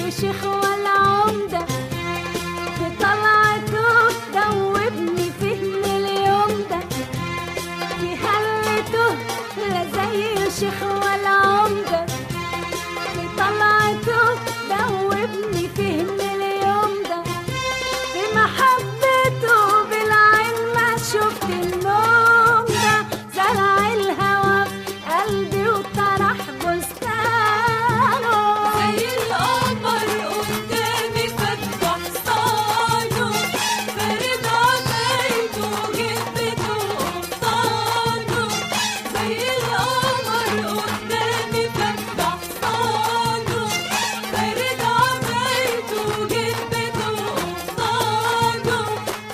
زي شيخ ولا عمدة في طلعته دوبني فيه من اليوم ده في هلته لا زي شيخ ولا عمدة في طلعته دوبني فيه من اليوم ده في محبته بالعين ما شفت النوم ده زرع الهوى في قلبي وطرح بستانه زي القمر قدامي فتح حصانه فارد عمايته وجبته وقبطانه زي القمر قدامي فتح حصانه فارد عمايته وجبته وقبطانه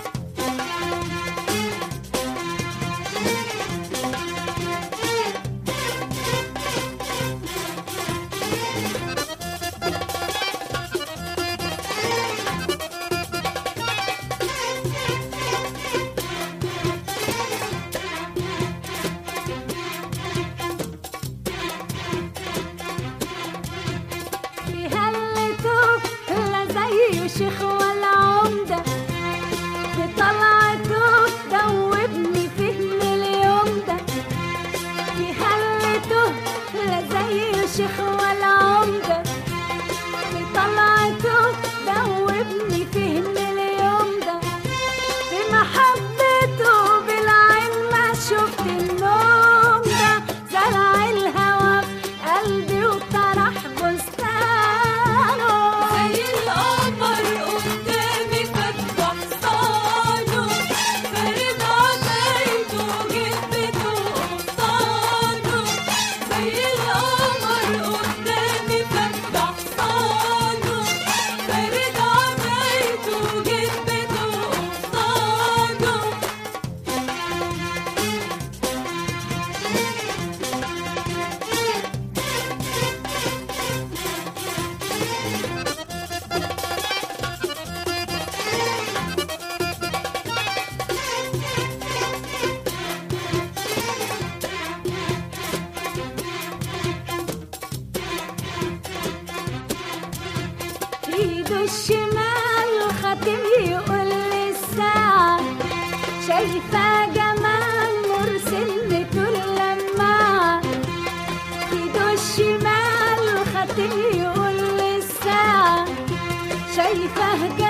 في هلته لا زي شيخ ولا عمدة في طلعته دوبني فيه من اليوم ده في هلته لا زي شيخ ولا عمدة في طلعته دوبني فيه من اليوم ده في محبته بالعين ما شفت النوم ده زرع الهوى في قلبي وطرح بستانه زي القمر قدامي فتح حصانه فارد عمايته وجبته وقبطانه زي القمر قدامي فتح حصانه فارد عمايته وجبته وقبطانه ايده الشمال خاتم يقول لي الساعة شايفة جمال مرسلته اللماعة ايده الشمال خاتم يقول لي الساعة شايفة